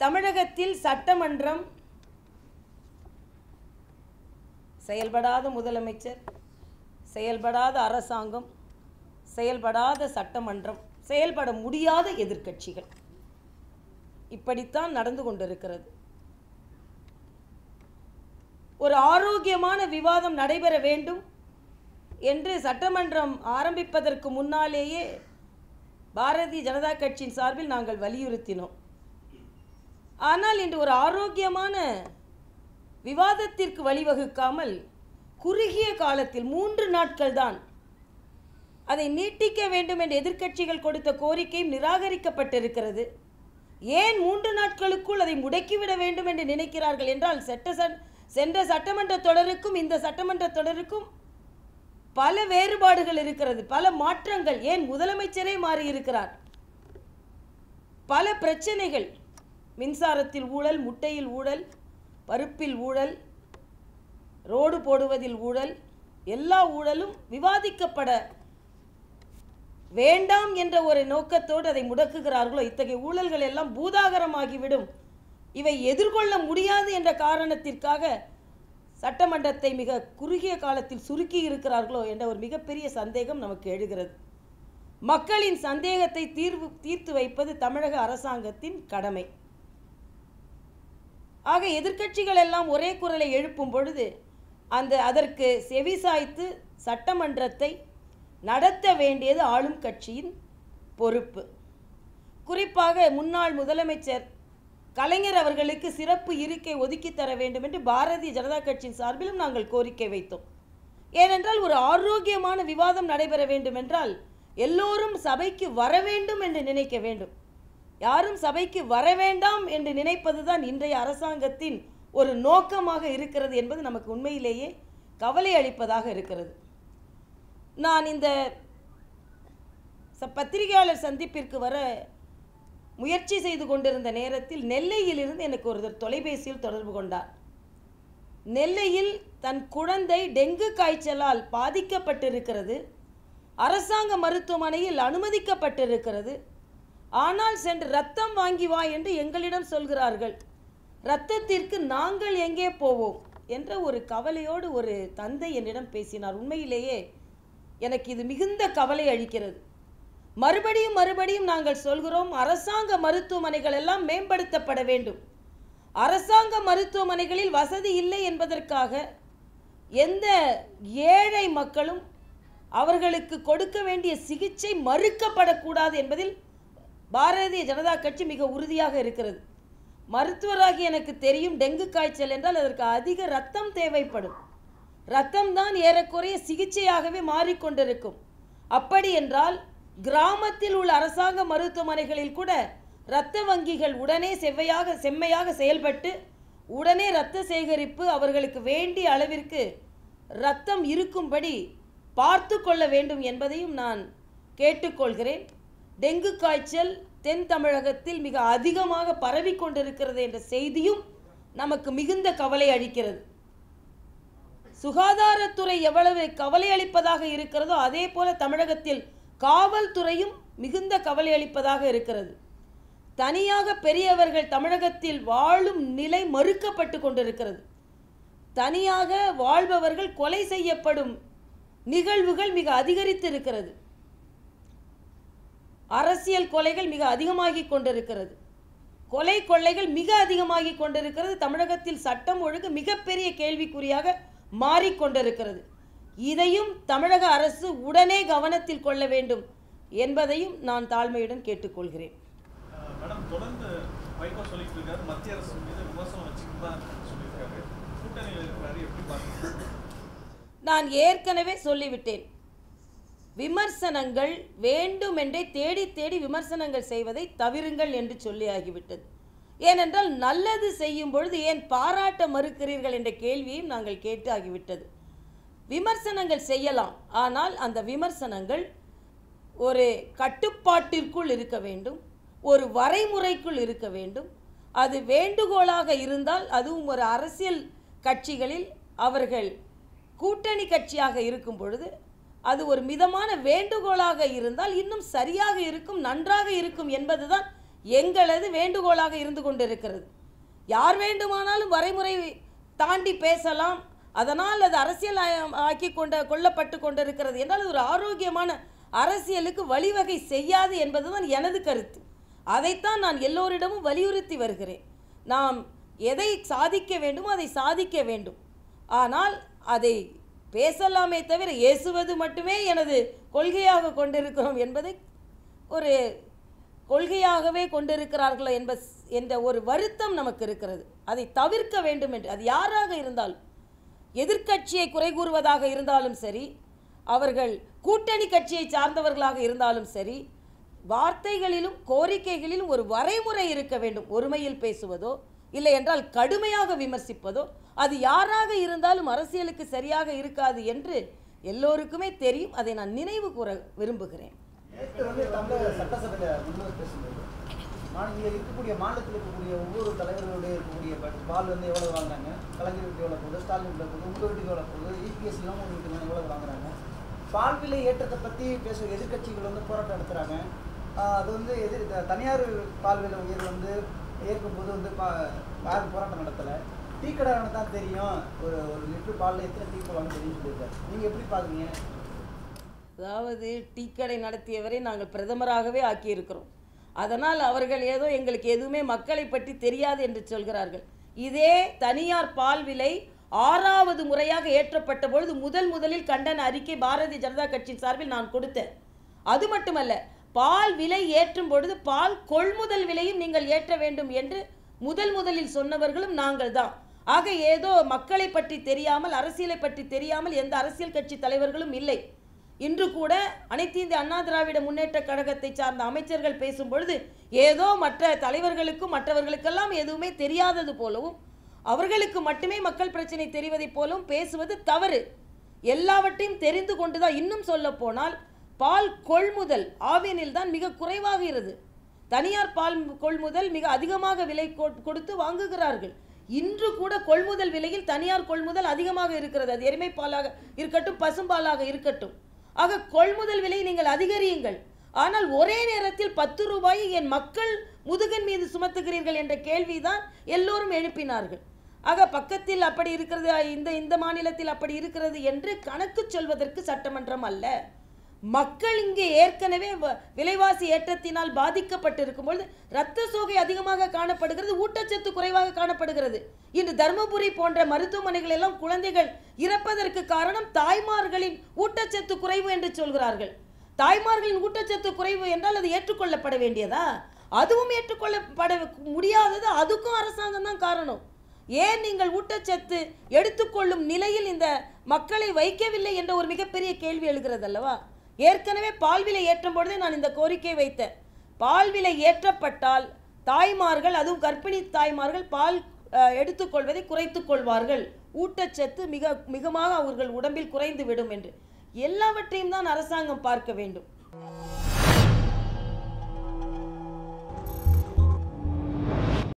தமிழகத்தில் சட்டமன்றம் செயல்படாத முதலமைச்சர் செயல்படாத அரசாங்கம் செயல்படாத சட்டமன்றம் செயல்பட முடியாத எதிர்க்கட்சிகள் இப்படித்தான் நடந்து கொண்டிருக்கிறது ஒரு ஆரோக்கியமான விவாதம் நடைபெற வேண்டும் என்று சட்டமன்றம் ஆரம்பிப்பதற்கு முன்னாலேயே பாரதிய ஜனதா கட்சியின் சார்பில் நாங்கள் வலியுறுத்தினோம் ஆனால் இன்று ஒரு ஆரோக்கியமான விவாதத்திற்கு வழிவகுக்காமல் குறுகிய காலத்தில் மூன்று நாட்கள் தான் அதை நீட்டிக்க வேண்டும் என்ற எதிர்க்கட்சிகள் கொடுத்த கோரிக்கையும் நிராகரிக்கப்பட்டிருக்கிறது ஏன் மூன்று நாட்களுக்குள் அதை முடக்கிவிட வேண்டும் என்று நினைக்கிறார்கள் என்றால் சட்ட ச- சென்ற சட்டமன்ற தொடருக்கும் இந்த சட்டமன்ற தொடருக்கும் பல வேறுபாடுகள் இருக்கிறது பல மாற்றங்கள் ஏன் முதலமைச்சரே மாறி இருக்கிறார் பல பிரச்சனைகள் மின்சாரத்தில் ஊழல் முட்டையில் ஊழல் பருப்பில் ஊழல் ரோடு போடுவதில் ஊழல் எல்லா ஊழலும் விவாதிக்கப்பட வேண்டாம் என்ற ஒரு நோக்கத்தோடு அதை முடக்குகிறார்களோ இத்தகைய ஊழல்கள் எல்லாம் பூதாகரமாகிவிடும் இவை எதிர்கொள்ள முடியாது என்ற காரணத்திற்காக சட்டமன்றத்தை மிக குறுகிய காலத்தில் சுருக்கி இருக்கிறார்களோ என்ற ஒரு மிகப்பெரிய சந்தேகம் நமக்கு எழுகிறது மக்களின் சந்தேகத்தை தீர்வு தீர்த்து வைப்பது தமிழக அரசாங்கத்தின் கடமை ஆக எதிர்க்கட்சிகள் எல்லாம் ஒரே குரலை எழுப்பும் பொழுது அந்த அதற்கு செவிசாய்த்து சட்டமன்றத்தை நடத்த வேண்டியது ஆளும் கட்சியின் பொறுப்பு குறிப்பாக முன்னாள் முதலமைச்சர் கலைஞர் அவர்களுக்கு சிறப்பு இருக்கை ஒதுக்கி தர வேண்டும் என்று பாரதிய ஜனதா கட்சியின் சார்பிலும் நாங்கள் கோரிக்கை வைத்தோம் ஏனென்றால் ஒரு ஆரோக்கியமான விவாதம் நடைபெற வேண்டும் என்றால் எல்லோரும் சபைக்கு வர வேண்டும் என்று நினைக்க வேண்டும் யாரும் சபைக்கு வர வேண்டாம் என்று நினைப்பதுதான் இன்றைய அரசாங்கத்தின் ஒரு நோக்கமாக இருக்கிறது என்பது நமக்கு உண்மையிலேயே கவலை அளிப்பதாக இருக்கிறது நான் இந்த ச- பத்திரிகையாளர் சந்திப்பிற்கு வர முயற்சி செய்து கொண்டிருந்த நேரத்தில் நெல்லையிலிருந்து எனக்கு ஒருத்தர் தொலைபேசியில் தொடர்பு கொண்டார் நெல்லையில் தன் குழந்தை டெங்கு காய்ச்சலால் பாதிக்கப்பட்டிருக்கிறது அரசாங்க மருத்துவமனையில் அனுமதிக்கப்பட்டிருக்கிறது ஆனால் சென்று ரத்தம் வாங்கி வா என்று எங்களிடம் சொல்கிறார்கள் இரத்தத்திற்கு நாங்கள் எங்கே போவோம் என்ற ஒரு கவலையோடு ஒரு தந்தை என்னிடம் பேசினார் உண்மையிலேயே எனக்கு இது மிகுந்த கவலை அளிக்கிறது மறுபடியும் மறுபடியும் நாங்கள் சொல்கிறோம் அரசாங்க மருத்துவமனைகள் எல்லாம் மேம்படுத்தப்பட வேண்டும் அரசாங்க மருத்துவமனைகளில் வசதி இல்லை என்பதற்காக எந்த ஏழை மக்களும் அவர்களுக்கு கொடுக்க வேண்டிய சிகிச்சை மறுக்கப்படக்கூடாது என்பதில் பாரதிய ஜனதா கட்சி மிக உறுதியாக இருக்கிறது மருத்துவராகி எனக்கு தெரியும் டெங்கு காய்ச்சல் என்றால் அதற்கு அதிக ரத்தம் தேவைப்படும் ரத்தம் தான் ஏறக்குறைய சிகிச்சையாகவே மாறிக்கொண்டிருக்கும் அப்படி என்றால் கிராமத்தில் உள்ள அரசாங்க மருத்துவமனைகளில் கூட இரத்த வங்கிகள் உடனே செவ்வையாக செம்மையாக செயல்பட்டு உடனே இரத்த சேகரிப்பு அவர்களுக்கு வேண்டிய அளவிற்கு இரத்தம் இருக்கும்படி பார்த்து கொள்ள வேண்டும் என்பதையும் நான் கேட்டுக்கொள்கிறேன் டெங்கு காய்ச்சல் தென் தமிழகத்தில் மிக அதிகமாக பரவி கொண்டிருக்கிறது என்ற செய்தியும் நமக்கு மிகுந்த கவலை அளிக்கிறது சுகாதாரத்துறை எவ்வளவு கவலை அளிப்பதாக இருக்கிறதோ அதே போல தமிழகத்தில் காவல்துறையும் மிகுந்த கவலை அளிப்பதாக இருக்கிறது தனியாக பெரியவர்கள் தமிழகத்தில் வாழும் நிலை மறுக்கப்பட்டு கொண்டிருக்கிறது தனியாக வாழ்பவர்கள் கொலை செய்யப்படும் நிகழ்வுகள் மிக அதிகரித்து இருக்கிறது அரசியல் கொலைகள் மிக அதிகமாகிக் கொண்டிருக்கிறது கொலை கொள்ளைகள் மிக அதிகமாகிக் கொண்டிருக்கிறது தமிழகத்தில் சட்டம் ஒழுங்கு மிகப்பெரிய கேள்விக்குறியாக மாறிக்கொண்டிருக்கிறது இதையும் தமிழக அரசு உடனே கவனத்தில் கொள்ள வேண்டும் என்பதையும் நான் தாழ்மையுடன் கேட்டுக்கொள்கிறேன் அஹ் மேடம் தொடர்ந்து வைகோ சொல்லிட்டு இருக்காரு மத்திய அரசு மீது விமர்சனம் வச்சுக்கிட்டு தான் சொல்லியிருக்காரு கூட்டணியில் இருக்கிறாரு எப்படி பார்க்குறீங்க நான் ஏற்கனவே சொல்லிவிட்டேன் விமர்சனங்கள் வேண்டுமென்றே தேடி தேடி விமர்சனங்கள் செய்வதை தவிருங்கள் என்று சொல்லியாகிவிட்டது ஏனென்றால் நல்லது செய்யும் பொழுது ஏன் பாராட்ட மறுக்கிறீர்கள் என்ற கேள்வியையும் நாங்கள் கேட்டு ஆகிவிட்டது விமர்சனங்கள் செய்யலாம் ஆனால் அந்த விமர்சனங்கள் ஒரு கட்டுப்பாட்டிற்குள் இருக்க வேண்டும் ஒரு வரைமுறைக்குள் இருக்க வேண்டும் அது வேண்டுகோளாக இருந்தால் அதுவும் ஒரு அரசியல் கட்சிகளில் அவர்கள் கூட்டணி கட்சியாக இருக்கும் பொழுது அது ஒரு மிதமான வேண்டுகோளாக இருந்தால் இன்னும் சரியாக இருக்கும் நன்றாக இருக்கும் என்பதுதான் எங்களது வேண்டுகோளாக இருந்து கொண்டிருக்கிறது யார் வேண்டுமானாலும் வரைமுறை தாண்டி பேசலாம் அதனால் அது அரசியல் ஆய- ஆக்கி கொண்ட கொள்ளப்பட்டு கொண்டிருக்கிறது என்றால் அது ஒரு ஆரோக்கியமான அரசியலுக்கு வழிவகை செய்யாது என்பதுதான் எனது கருத்து அதைத்தான் நான் எல்லோரிடமும் வலியுறுத்தி வருகிறேன் நாம் எதை சாதிக்க வேண்டுமோ அதை சாதிக்க வேண்டும் ஆனால் அதை பேசலாமே தவிர ஏசுவது மட்டுமே எனது கொள்கையாக கொண்டிருக்கிறோம் என்பதை ஒரு கொள்கையாகவே கொண்டிருக்கிறார்களோ என்ப என்ற ஒரு வருத்தம் நமக்கு இருக்கிறது அதை தவிர்க்க வேண்டும் என்று அது யாராக இருந்தாலும் எதிர்க்கட்சியை குறை கூறுவதாக இருந்தாலும் சரி அவர்கள் கூட்டணி கட்சியை சார்ந்தவர்களாக இருந்தாலும் சரி வார்த்தைகளிலும் கோரிக்கைகளிலும் ஒரு வரைமுறை இருக்க வேண்டும் ஒருமையில் பேசுவதோ இல்லை என்றால் கடுமையாக விமர்சிப்பதோ அது யாராக இருந்தாலும் அரசியலுக்கு சரியாக இருக்காது என்று எல்லோருக்குமே தெரியும் அதை நான் நினைவு கூற விரும்புகிறேன் நேற்று வந்து தமிழக சட்டசபையில் முன்னர் பேசும்போது நான் இங்கே இருக்கக்கூடிய மாநிலத்தில் இருக்கக்கூடிய ஒவ்வொரு தலைவர்களுடைய இருக்கக்கூடிய ப- பால் வந்து எவ்வளவு வாங்குறாங்க கலைஞர் வீட்டு எவ்வளோ போகுது ஸ்டாலின் வீட்டில் போகுது உங்கள் வீட்டுக்கு எவ்வளோ போகுது இபிஎஸ் இல்லாமல் உங்கள் வீட்டுக்கு எவ்வளவு வாங்குறாங்க பால் விலை ஏற்றத்தை பற்றி பேசுகிற எதிர்க்கட்சிகள் வந்து போராட்டம் நடத்துகிறாங்க அது வந்து எதிர் த- தனியார் பால் விலை உயர்வு வந்து ஏற்கும்போது வந்து பா யாரும் போராட்டம் நடத்தலை டீ கடை தான் தெரியும் ஒரு ஒரு லிட்டர் பாலில் எத்தனை டீ போடலாம்னு தெரியும் சொல்லியிருக்காரு நீங்கள் எப்படி பார்க்குறீங்க அதாவது டீ கடை நடத்தியவரை நாங்கள் பிரதமராகவே ஆக்கியிருக்கிறோம் அதனால் அவர்கள் ஏதோ எங்களுக்கு எதுவுமே மக்களை பற்றி தெரியாது என்று சொல்கிறார்கள் இதே தனியார் பால் விலை ஆறாவது முறையாக ஏற்றப்பட்ட பொழுது முதல் முதலில் கண்டன அறிக்கை பாரதிய ஜனதா கட்சியின் சார்பில் நான் கொடுத்தேன் அது மட்டுமல்ல பால் விலை ஏற்றும் பொழுது பால் கொள்முதல் விலையும் நீங்கள் ஏற்ற வேண்டும் என்று முதல் முதலில் சொன்னவர்களும் நாங்கள் தான் ஆக ஏதோ மக்களை பற்றி தெரியாமல் அரசியலை பற்றி தெரியாமல் எந்த அரசியல் கட்சி தலைவர்களும் இல்லை இன்று கூட அனைத்து இந்திய அண்ணா திராவிட முன்னேற்ற கழகத்தை சார்ந்த அமைச்சர்கள் பேசும் பொழுது ஏதோ மற்ற தலைவர்களுக்கும் மற்றவர்களுக்கெல்லாம் எதுவுமே தெரியாதது போலவும் அவர்களுக்கு மட்டுமே மக்கள் பிரச்சனை தெரிவதைப் போலவும் பேசுவது தவறு எல்லாவற்றையும் தெரிந்து கொண்டுதான் இன்னும் சொல்ல போனால் பால் கொள்முதல் ஆவியனில் தான் மிக குறைவாகிறது தனியார் பால் கொள்முதல் மிக அதிகமாக விலை கொ- கொடுத்து வாங்குகிறார்கள் இன்று கூட கொள்முதல் விலையில் தனியார் கொள்முதல் அதிகமாக இருக்கிறது அது எருமை பாலாக இருக்கட்டும் பசும்பாலாக இருக்கட்டும் ஆக கொள்முதல் விலை நீங்கள் அதிகரியுங்கள் ஆனால் ஒரே நேரத்தில் பத்து ரூபாயை என் மக்கள் முதுகன் மீது சுமத்துகிறீர்கள் என்ற கேள்விதான் எல்லோரும் எழுப்பினார்கள் ஆக பக்கத்தில் அப்படி இருக்கிறது இந்த இந்த மாநிலத்தில் அப்படி இருக்கிறது என்று கணக்கு சொல்வதற்கு சட்டமன்றம் அல்ல மக்கள் இங்கே ஏற்கனவே வ- விலைவாசி ஏற்றத்தினால் பாதிக்கப்பட்டிருக்கும் பொழுது இரத்த சோகை அதிகமாக காணப்படுகிறது ஊட்டச்சத்து குறைவாக காணப்படுகிறது இன்று தருமபுரி போன்ற மருத்துவமனைகள் எல்லாம் குழந்தைகள் இறப்பதற்கு காரணம் தாய்மார்களின் ஊட்டச்சத்து குறைவு என்று சொல்கிறார்கள் தாய்மார்களின் ஊட்டச்சத்து குறைவு என்றால் அது ஏற்றுக்கொள்ளப்பட வேண்டியதா அதுவும் ஏற்றுக்கொள்ளப்பட முடியாதது அதுக்கும் அரசாங்கம் தான் காரணம் ஏன் நீங்கள் ஊட்டச்சத்து எடுத்துக்கொள்ளும் நிலையில் இந்த மக்களை வைக்கவில்லை என்ற ஒரு மிகப்பெரிய கேள்வி எழுகிறது அல்லவா ஏற்கனவே பால் விலை ஏற்றும் பொழுதே நான் இந்த கோரிக்கை வைத்தேன் பால் விலை ஏற்றப்பட்டால் தாய்மார்கள் அதுவும் கர்ப்பிணி தாய்மார்கள் பால் அஹ், எடுத்துக்கொள்வதை குறைத்துக் கொள்வார்கள் ஊட்டச்சத்து மிக மிகமாக அவர்கள் உடம்பில் குறைந்து விடும் என்று எல்லாவற்றையும் தான் அரசாங்கம் பார்க்க வேண்டும்